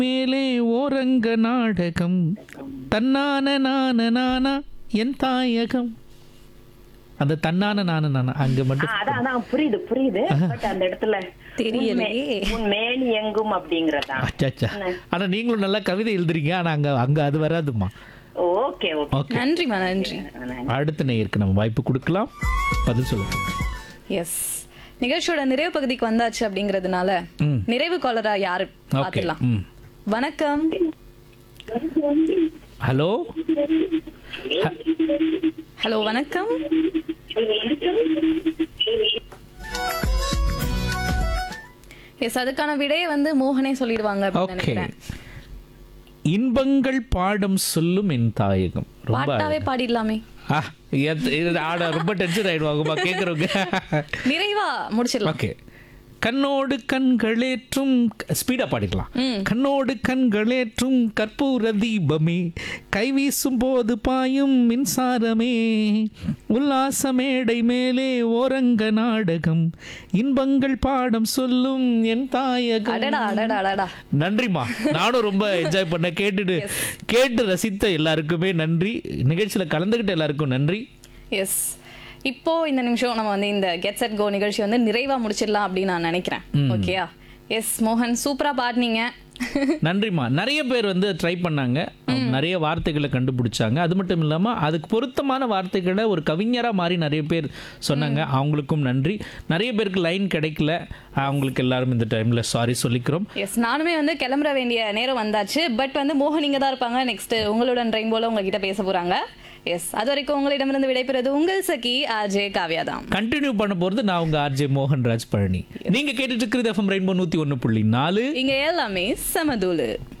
மேலே ஓரங்க நாடகம் தன்னான நான நானா என் தாயகம் அந்த தன்னான நான நானா அங்க ஆ, மட்டும் அதான் அதான் புரியுது புரியுது பட் அந்த இடத்துல தெரியலையே. உன் மே- உன் மேனி எங்கும் அப்படிங்கறதா அச்சா ஆனா நீங்களும் நல்லா கவிதை எழுதுறீங்க ஆனா அங்க அங்க அது வராதுமா ஓகே ஓகே ஓகே நன்றிமா நன்றி அடுத்த நேயருக்கு நம்ம வாய்ப்பு கொடுக்கலாம் பதில் சொல்லுங்க எஸ் நிகழ்ச்சியோட நிறைவு பகுதிக்கு வந்தாச்சு அப்படிங்கறதுனால ம். நிறைவு காலரா யாரு ஓகே பாத்துடலாம் ம் வணக்கம் ஹலோ ஹலோ வணக்கம் எஸ் அதுக்கான விடையை வந்து மோகனே சொல்லிடுவாங்க அப்படின்னு ஓகே நினைக்கிறேன் இன்பங்கள் பாடம் சொல்லும் என் தாயகம் ரொம்ப பாட்டாவே பாடிடலாமே ஆ, எத்- இது ஆட ரொம்ப டென்ஷன் ஆயிடுவாங்கப்பா கேக்குறவங்க நிறைவா முடிச்சிடலாம் ஓகே கண்ணோடு கண்களேற்றும் ஸ்பீடா பாடிக்கலாம் கண்ணோடு கண்களேற்றும் கற்பூர தீபமே கைவீசும் போது பாயும் மின்சாரமே உல்லாச மேடை மேலே ஓரங்க நாடகம் இன்பங்கள் பாடம் சொல்லும் என் தாயகம் அடடா அடடா அடடா நன்றிம்மா நானும் ரொம்ப என்ஜாய் பண்ண கேட்டுட்டு கேட்டு ரசித்த எல்லாருக்குமே நன்றி நிகழ்ச்சியில கலந்துக்கிட்ட எல்லாருக்கும் நன்றி எஸ் இப்போ இந்த நிமிஷம் நம்ம வந்து இந்த கெட் செட் கோ நிகழ்ச்சி வந்து நிறைவா முடிச்சிடலாம் அப்படின்னு நான் நினைக்கிறேன் ஓகேயா எஸ் மோகன் சூப்பரா பாடினீங்க நன்றிம்மா நிறைய பேர் வந்து ட்ரை பண்ணாங்க நிறைய வார்த்தைகளை கண்டுபிடிச்சாங்க அது மட்டும் இல்லாமல் அதுக்கு பொருத்தமான வார்த்தைகளை ஒரு கவிஞராக மாறி நிறைய பேர் சொன்னாங்க அவங்களுக்கும் நன்றி நிறைய பேருக்கு லைன் கிடைக்கல அவங்களுக்கு எல்லாரும் இந்த டைமில் சாரி சொல்லிக்கிறோம் எஸ் நானுமே வந்து கிளம்புற வேண்டிய நேரம் வந்தாச்சு பட் வந்து மோகன் இங்க தான் இருப்பாங்க நெக்ஸ்ட் உங்களுடன் ட்ரெயின் போல உங்ககிட்ட பேச போறாங்க எஸ் அது வரைக்கும் உங்களிடமிருந்து விடைபெறுவது உங்கள் சகி ஆர்ஜே காவ்யா தான் கண்டினியூ பண்ண போகிறது நான் உங்கள் ஆர்ஜே மோகன்ராஜ் பழனி நீங்கள் கேட்டுட்டு இருக்கிறது எஃப்எம் ரெயின்போ நூற்றி ஒன்று புள்ளி நாலு இங்க எல்லாமே சமதூளு